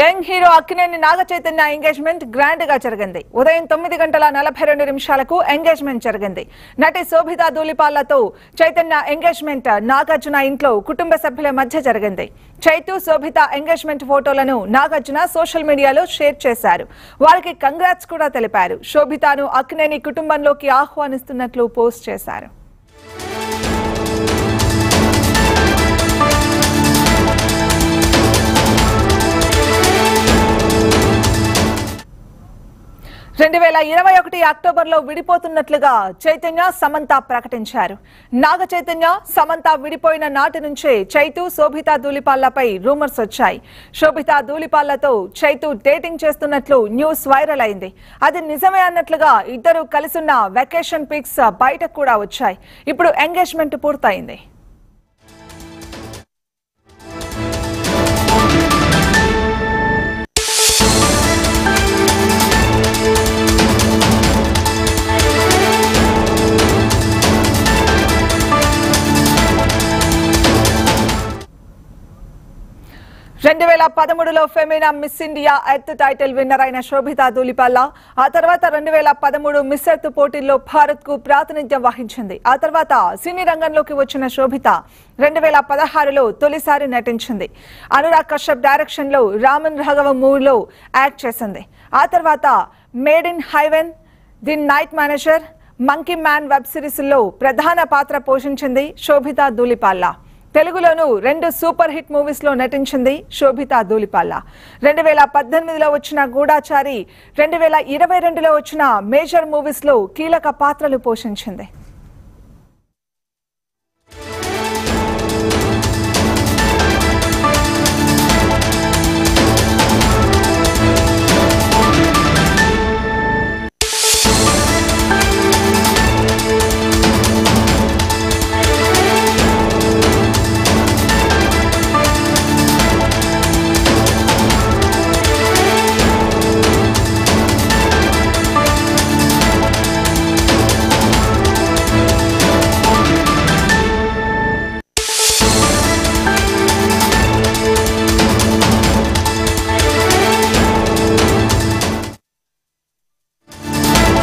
young hero Akkineni Naga Chaitanya engagement grand గా జరిగింది ఉదయం తొమ్మిది గంటల నలభై రెండు నిమిషాలకు ఎంగేజ్మెంట్ జరిగింది నటి శోభితా ధూళిపాళ్లతో చైతన్య ఎంగేజ్మెంట్ నాగార్జున ఇంట్లో కుటుంబ సభ్యుల మధ్య జరిగింది చైతు శోభిత ఎంగేజ్మెంట్ ఫోటోలను నాగార్జున సోషల్ మీడియాలో షేర్ చేశారు వారికి కంగ్రాట్స్ కూడా తెలిపారు శోభితాను అక్కినేని కుటుంబంలోకి ఆహ్వానిస్తున్నట్లు పోస్ట్ చేశారు రెండు వేల ఇరవై ఒకటి అక్టోబర్లో విడిపోతున్నట్లుగా చైతన్య సమంత ప్రకటించారు నాగ చైతన్య సమంత విడిపోయిన నాటి నుంచే చైతు శోభితా ధూళిపాళ్లపై రూమర్స్ వచ్చాయి శోభితా ధూళిపాళ్లతో చైతు డేటింగ్ చేస్తున్నట్లు న్యూస్ వైరల్ అయింది అది నిజమే అన్నట్లుగా ఇద్దరు కలిసున్న వెకేషన్ పిక్స్ బయటకు కూడా వచ్చాయి ఇప్పుడు ఎంగేజ్మెంట్ పూర్తయింది రెండు వేల పదమూడులో Femina miss India earth title winner అయిన శోభితా ధూళిపాల్ల ఆ తర్వాత రెండు వేల పదమూడు మిస్ ఎర్త్ పోటీల్లో భారత్ కు ప్రాతినిధ్యం వహించింది ఆ తర్వాత సినీ రంగంలోకి వచ్చిన శోభిత రెండు వేల పదహారులో తొలిసారి నటించింది అనురాగ్ కశ్యప్ డైరెక్షన్ లో రామన్ రాఘవ మూవీలో యాక్ట్ చేసింది ఆ తర్వాత made in heaven the night manager monkey man web series లో ప్రధాన పాత్ర పోషించింది శోభితా ధూళిపాల్ల తెలుగులోను రెండు సూపర్ హిట్ మూవీస్ లో నటించింది శోభితా ధూళిపాల్ల రెండు వేల పద్దెనిమిదిలో వచ్చిన గూఢాచారి రెండు వేల ఇరవై రెండులో వచ్చిన మేజర్ మూవీస్ లో కీలక పాత్రలు పోషించింది